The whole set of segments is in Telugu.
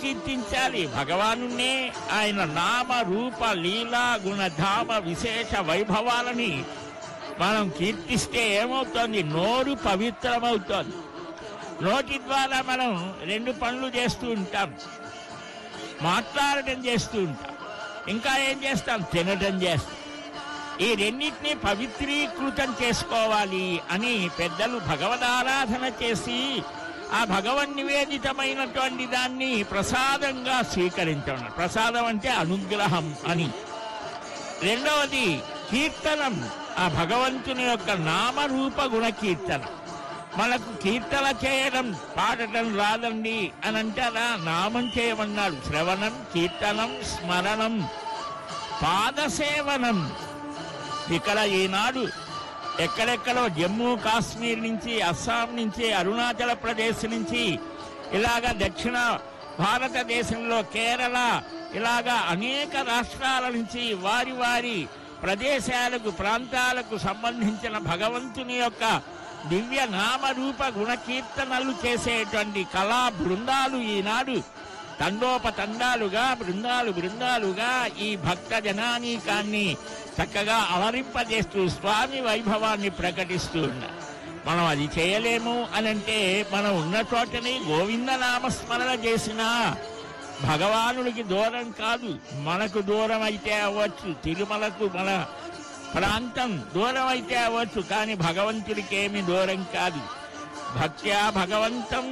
కీర్తించాలి భగవానున్నే ఆయన నామ రూప లీలా గుణధామ విశేష వైభవాలని మనం కీర్తిస్తే ఏమవుతోంది నోరు పవిత్రమవుతోంది నోటి ద్వారా మనం రెండు పనులు చేస్తూ ఉంటాం మాట్లాడటం చేస్తూ ఉంటాం ఇంకా ఏం చేస్తాం తినటం చేస్తాం ఈ రెండింటినీ పవిత్రీకృతం చేసుకోవాలి అని పెద్దలు భగవదారాధన చేసి ఆ భగవన్ నివేదితమైనటువంటి దాన్ని ప్రసాదంగా స్వీకరించడం ప్రసాదం అంటే అనుగ్రహం అని రెండవది కీర్తనం ఆ భగవంతుని యొక్క నామరూప గుణ కీర్తన మనకు కీర్తన చేయడం పాడటం రాదండి అని అంటారా నామం చేయమన్నాడు శ్రవణం కీర్తనం స్మరణం పాదసేవనం ఇక్కడ ఈనాడు ఎక్కడెక్కడో జమ్మూ కాశ్మీర్ నుంచి అస్సాం నుంచి అరుణాచల ప్రదేశ్ నుంచి ఇలాగా దక్షిణ భారతదేశంలో కేరళ ఇలాగా అనేక రాష్ట్రాల నుంచి వారి వారి ప్రదేశాలకు ప్రాంతాలకు సంబంధించిన భగవంతుని యొక్క దివ్య నామరూప గుణకీర్తనలు చేసేటువంటి కళా బృందాలు ఈనాడు తండోపతండాలుగా బృందాలు బృందాలుగా ఈ భక్త జనానీకాన్ని చక్కగా అలరింపజేస్తూ స్వామి వైభవాన్ని ప్రకటిస్తూ ఉన్నారు మనం అది చేయలేము అని అంటే మనం ఉన్న చోటని గోవింద నామస్మరణ చేసినా భగవానుడికి దూరం కాదు మనకు దూరం అయితే అవ్వచ్చు తిరుమలకు మన ప్రాంతం దూరం అయితే అవ్వచ్చు కానీ భగవంతుడికి ఏమి దూరం కాదు భక్త్యా భగవంతం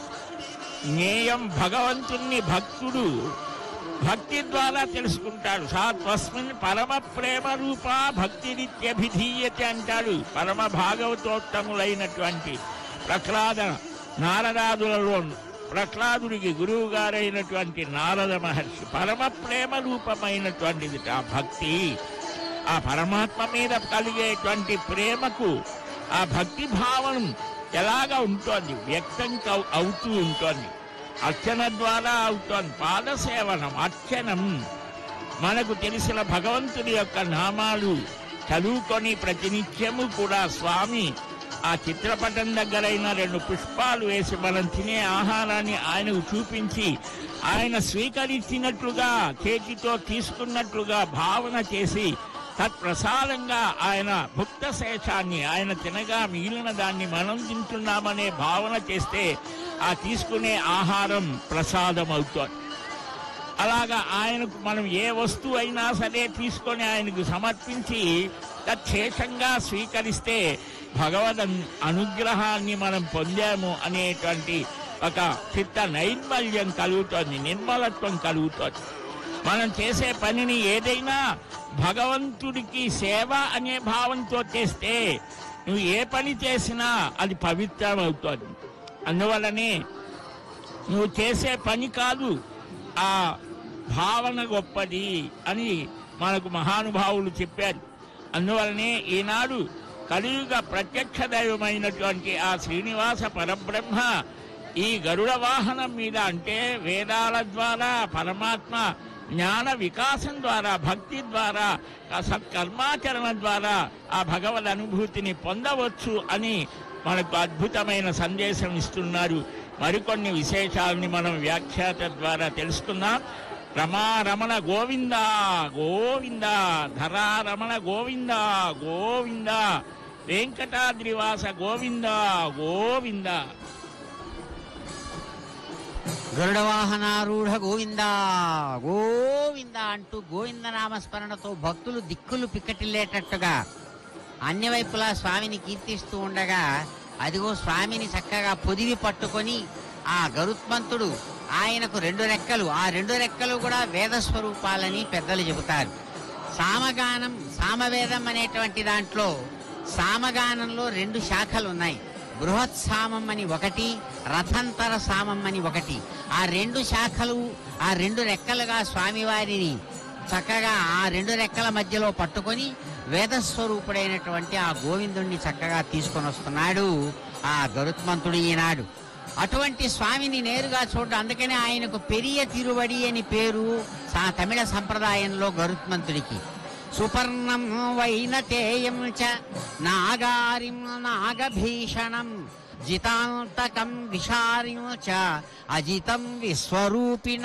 జ్ఞేయం భగవంతుణ్ణి భక్తుడు భక్తి ద్వారా తెలుసుకుంటాడు సా తస్మిన్ పరమ ప్రేమ రూప భక్తి నిత్యభిధీయత అంటాడు పరమ భాగవతోత్తములైనటువంటి ప్రహ్లాద నారదాదులలో ప్రహ్లాదుడికి గురువు గారైనటువంటి నారద మహర్షి పరమ ప్రేమ రూపమైనటువంటిది ఆ భక్తి ఆ పరమాత్మ మీద కలిగేటువంటి ప్రేమకు ఆ భక్తి భావనం ఎలాగా ఉంటోంది వ్యక్తం కవ్- అవుతూ ఉంటోంది అర్చన ద్వారా అవుతోంది పాదసేవనం అర్చనం మనకు తెలిసిన భగవంతుని యొక్క నామాలు చదువుకొని ప్రతినిత్యము కూడా స్వామి ఆ చిత్రపటం దగ్గరైన రెండు పుష్పాలు వేసి మనం తినే ఆహారాన్ని ఆయనకు చూపించి ఆయన స్వీకరించినట్లుగా చేతితో తీసుకున్నట్లుగా భావన చేసి తత్ప్రసాదంగా ఆయన భుక్త శేషాన్ని ఆయన తినగా మిగిలిన దాన్ని మనం తింటున్నామనే భావన చేస్తే ఆ తీసుకునే ఆహారం ప్రసాదం అవుతోంది అలాగా ఆయనకు మనం ఏ వస్తువు అయినా సరే తీసుకొని ఆయనకు సమర్పించి తచ్చేషంగా స్వీకరిస్తే భగవద్ అన్- అనుగ్రహాన్ని మనం పొందాము అనేటువంటి ఒక చిత్త నైర్మల్యం కలుగుతోంది నిర్మలత్వం కలుగుతోంది మనం చేసే పనిని ఏదైనా భగవంతుడికి సేవ అనే భావంతో చేస్తే నువ్వు ఏ పని చేసినా అది పవిత్రం అవుతోంది అందువలనే నువ్వు చేసే పని కాదు ఆ భావన గొప్పది అని మనకు మహానుభావులు చెప్పారు అందువలనే ఈనాడు కలియుగ ప్రత్యక్ష దైవమైనటువంటి ఆ శ్రీనివాస పరబ్రహ్మ ఈ గరుడ వాహనం మీద అంటే వేదాల ద్వారా పరమాత్మ జ్ఞాన వికాసం ద్వారా భక్తి ద్వారా ఆ సత్కర్మాచరణ ద్వారా ఆ భగవద్ అనుభూతిని పొందవచ్చు అని మనకు అద్భుతమైన సందేశం ఇస్తున్నారు మరికొన్ని విశేషాలని మనం వ్యాఖ్యాత ద్వారా తెలుసుకుందాం రమారమణ గోవింద గోవింద ధరారమణ గోవింద గోవింద వెంకటాద్రివాస గోవింద గోవింద గరుడ వాహనారూఢ గోవింద గోవింద అంటూ గోవింద నామస్మరణతో భక్తులు దిక్కులు పిక్కటిల్లేటట్టుగా అన్ని వైపులా స్వామిని కీర్తిస్తూ ఉండగా అదిగో స్వామిని చక్కగా పొదివి పట్టుకొని ఆ గరుత్మంతుడు ఆయనకు రెండు రెక్కలు ఆ రెండు రెక్కలు కూడా వేద స్వరూపాలని పెద్దలు చెబుతారు సామగానం సామవేదం అనేటువంటి దాంట్లో సామగానంలో రెండు శాఖలు ఉన్నాయి బృహత్ సామం అని ఒకటి రథంతర సామం అని ఒకటి ఆ రెండు శాఖలు ఆ రెండు రెక్కలుగా స్వామివారిని చక్కగా ఆ రెండు రెక్కల మధ్యలో పట్టుకొని వేదస్వరూపుడైనటువంటి ఆ గోవిందుణ్ణి చక్కగా తీసుకొని వస్తున్నాడు ఆ గరుత్మంతుడు ఈనాడు అటువంటి స్వామిని నేరుగా చూడడం అందుకనే ఆయనకు పెరియ తిరువడి అని పేరు సా తమిళ సంప్రదాయంలో గరుత్మంతుడికి సుపర్ణం వైనతేయం చ నాగారిం నాగభీషణం జితాంతకం విషారిం చ అజితం విశ్వరూపిణ